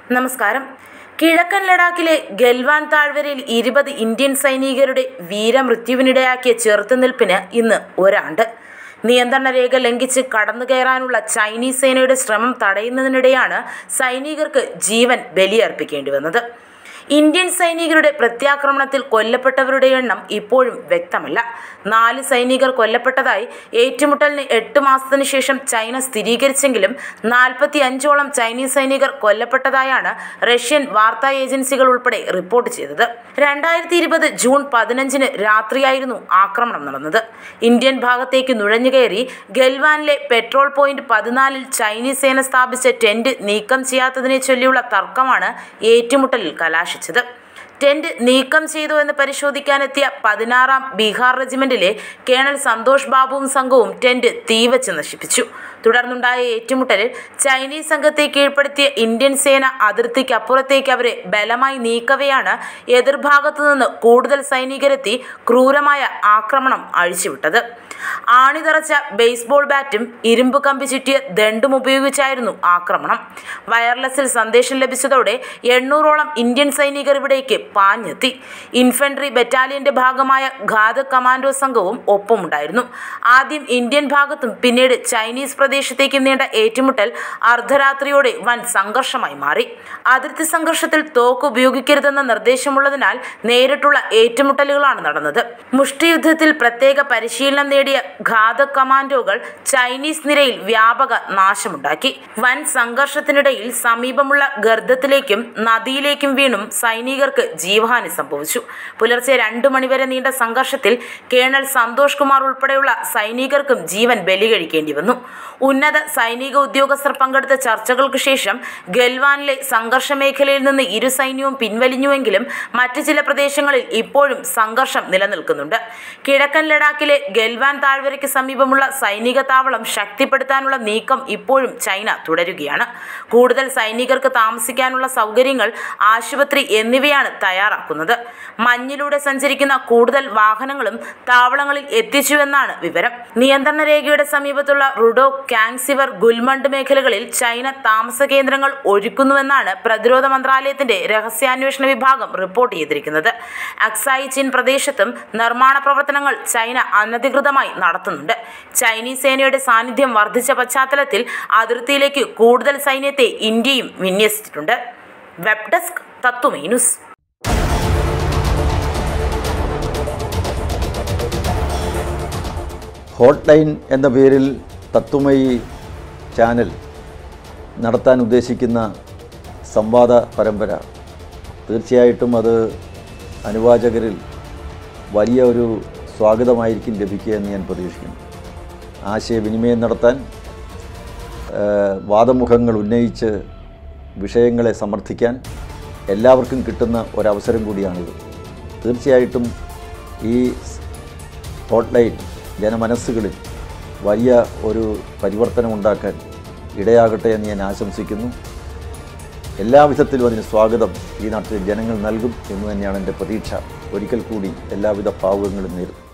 നമസ്കാരം കിഴക്കൻ ലഡാക്കിലെ ഗൽവാൻ താഴ്വരയിൽ ഇരുപത് ഇന്ത്യൻ സൈനികരുടെ വീരമൃത്യുവിനിടയാക്കിയ ചെറുത്തുനിൽപ്പിന് ഇന്ന് ഒരാണ്ട് നിയന്ത്രണ രേഖ ലംഘിച്ച് കടന്നു കയറാനുള്ള ചൈനീസ് സേനയുടെ ശ്രമം തടയുന്നതിനിടെയാണ് സൈനികർക്ക് ജീവൻ ബലിയർപ്പിക്കേണ്ടി വന്നത് ഇന്ത്യൻ സൈനികരുടെ പ്രത്യാക്രമണത്തിൽ കൊല്ലപ്പെട്ടവരുടെ എണ്ണം ഇപ്പോഴും വ്യക്തമല്ല നാല് സൈനികർ കൊല്ലപ്പെട്ടതായി ഏറ്റുമുട്ടലിന് എട്ട് മാസത്തിനു ശേഷം ചൈന സ്ഥിരീകരിച്ചെങ്കിലും നാൽപ്പത്തി അഞ്ചോളം ചൈനീസ് സൈനികർ കൊല്ലപ്പെട്ടതായാണ് റഷ്യൻ വാർത്താ ഏജൻസികൾ ഉൾപ്പെടെ റിപ്പോർട്ട് ചെയ്തത് രണ്ടായിരത്തി ഇരുപത് ജൂൺ പതിനഞ്ചിന് രാത്രിയായിരുന്നു ആക്രമണം നടന്നത് ഇന്ത്യൻ ഭാഗത്തേക്ക് നുഴഞ്ഞുകയറി ഗൽവാനിലെ പെട്രോൾ പോയിന്റ് പതിനാലിൽ ചൈനീസ് സേന സ്ഥാപിച്ച ടെന്റ് നീക്കം ചെയ്യാത്തതിനെ ചൊല്ലിയുള്ള തർക്കമാണ് ഏറ്റുമുട്ടലിൽ കലാശിച്ചത് ടെന്റ് നീക്കം ചെയ്തു എന്ന് പരിശോധിക്കാനെത്തിയ പതിനാറാം ബീഹാർ റെജിമെന്റിലെ കേണൽ സന്തോഷ് ബാബുവും സംഘവും ടെന്റ് തീവച്ച് നശിപ്പിച്ചു തുടർന്നുണ്ടായ ഏറ്റുമുട്ടലിൽ ചൈനീസ് സംഘത്തെ കീഴ്പ്പെടുത്തിയ ഇന്ത്യൻ സേന അതിർത്തിക്കപ്പുറത്തേക്ക് അവരെ ബലമായി നീക്കവെയാണ് എതിർഭാഗത്തു നിന്ന് കൂടുതൽ സൈനികരെത്തി ക്രൂരമായ ആക്രമണം അഴിച്ചുവിട്ടത് ആണിതറച്ച ബേസ്ബോൾ ബാറ്റും ഇരുമ്പ് കമ്പി ചുറ്റിയ ദണ്ടും ഉപയോഗിച്ചായിരുന്നു ആക്രമണം വയർലെസ്സിൽ സന്ദേശം ലഭിച്ചതോടെ എണ്ണൂറോളം ഇന്ത്യൻ സൈനികർ ഇവിടേക്ക് പാഞ്ഞെത്തി ഇൻഫൻട്രി ബറ്റാലിയന്റെ ഭാഗമായ ഘാതക് കമാൻഡോ സംഘവും ഒപ്പമുണ്ടായിരുന്നു ആദ്യം ഇന്ത്യൻ ഭാഗത്തും പിന്നീട് ചൈനീസ് പ്രദേശത്തേക്കും നീണ്ട ഏറ്റുമുട്ടൽ അർദ്ധരാത്രിയോടെ വൻ സംഘർഷമായി മാറി അതിർത്തി സംഘർഷത്തിൽ തോക്ക് ഉപയോഗിക്കരുതെന്ന നിർദ്ദേശമുള്ളതിനാൽ നേരിട്ടുള്ള ഏറ്റുമുട്ടലുകളാണ് നടന്നത് മുഷ്ടിയുദ്ധത്തിൽ പ്രത്യേക പരിശീലനം നേടിയ ഘാതക് കമാൻഡോകൾ ചൈനീസ് നിരയിൽ വ്യാപക നാശമുണ്ടാക്കി വൻ സംഘർഷത്തിനിടയിൽ സമീപമുള്ള ഗർദ്ദത്തിലേക്കും നദിയിലേക്കും വീണും സൈനികർക്ക് ജീവഹാനി സംഭവിച്ചു പുലർച്ചെ രണ്ടു മണിവരെ നീണ്ട സംഘർഷത്തിൽ കേണൽ സന്തോഷ് കുമാർ ഉൾപ്പെടെയുള്ള സൈനികർക്കും ജീവൻ ബലി കഴിക്കേണ്ടി വന്നു ഉന്നത സൈനിക ഉദ്യോഗസ്ഥർ പങ്കെടുത്ത ചർച്ചകൾക്ക് ശേഷം ഗൽവാനിലെ സംഘർഷ മേഖലയിൽ നിന്ന് ഇരു സൈന്യവും പിൻവലിഞ്ഞുവെങ്കിലും മറ്റു ചില പ്രദേശങ്ങളിൽ ഇപ്പോഴും സംഘർഷം നിലനിൽക്കുന്നുണ്ട് കിഴക്കൻ ലഡാക്കിലെ ഗൽവാൻ താഴ്വരയ്ക്ക് സമീപമുള്ള സൈനിക താവളം ശക്തിപ്പെടുത്താനുള്ള നീക്കം ഇപ്പോഴും ചൈന തുടരുകയാണ് കൂടുതൽ സൈനികർക്ക് താമസിക്കാനുള്ള സൗകര്യങ്ങൾ ആശുപത്രി എന്നിവയാണ് തയ്യാറാക്കുന്നത് മഞ്ഞിലൂടെ സഞ്ചരിക്കുന്ന കൂടുതൽ വാഹനങ്ങളും താവളങ്ങളിൽ എത്തിച്ചുവെന്നാണ് വിവരം നിയന്ത്രണ രേഖയുടെ സമീപത്തുള്ള റുഡോ കാങ്സിവർ ഗുൽമണ്ട് മേഖലകളിൽ ചൈന താമസ കേന്ദ്രങ്ങൾ ഒരുക്കുന്നുവെന്നാണ് പ്രതിരോധ മന്ത്രാലയത്തിന്റെ രഹസ്യാന്വേഷണ വിഭാഗം റിപ്പോർട്ട് ചെയ്തിരിക്കുന്നത് അക്സായി ചിൻ പ്രദേശത്തും നിർമ്മാണ പ്രവർത്തനങ്ങൾ ചൈന അനധികൃതമായി നടത്തുന്നുണ്ട് ചൈനീസ് സേനയുടെ സാന്നിധ്യം വർദ്ധിച്ച പശ്ചാത്തലത്തിൽ അതിർത്തിയിലേക്ക് കൂടുതൽ സൈന്യത്തെ ഇന്ത്യയും വിന്യസിച്ചിട്ടുണ്ട് വെബ് ഡെസ്ക് തത്വമേ ന്യൂസ് ഹോട്ട് ലൈൻ എന്ന പേരിൽ തത്വമയി ചാനൽ നടത്താൻ ഉദ്ദേശിക്കുന്ന സംവാദ പരമ്പര തീർച്ചയായിട്ടും അത് അനുവാചകരിൽ വലിയ ഒരു സ്വാഗതമായിരിക്കും ലഭിക്കുക എന്ന് ഞാൻ പ്രതീക്ഷിക്കുന്നു ആശയവിനിമയം നടത്താൻ ആ, വാദമുഖങ്ങൾ ഉന്നയിച്ച് വിഷയങ്ങളെ സമർത്ഥിക്കാൻ എല്ലാവർക്കും കിട്ടുന്ന ഒരവസരം കൂടിയാണിത് തീർച്ചയായിട്ടും ഈ ഹോട്ട്ലൈൻ ജനമനസ്സുകളിൽ വലിയ ഒരു പരിവർത്തനം ഉണ്ടാക്കാൻ ഇടയാകട്ടെ എന്ന് ഞാൻ ആശംസിക്കുന്നു എല്ലാവിധത്തിലും അതിന് സ്വാഗതം ഈ നാട്ടിലെ ജനങ്ങൾ നൽകും എന്ന് തന്നെയാണ് എൻ്റെ പ്രതീക്ഷ ഒരിക്കൽ കൂടി എല്ലാവിധ ഭാവുകങ്ങളും നേരുന്നു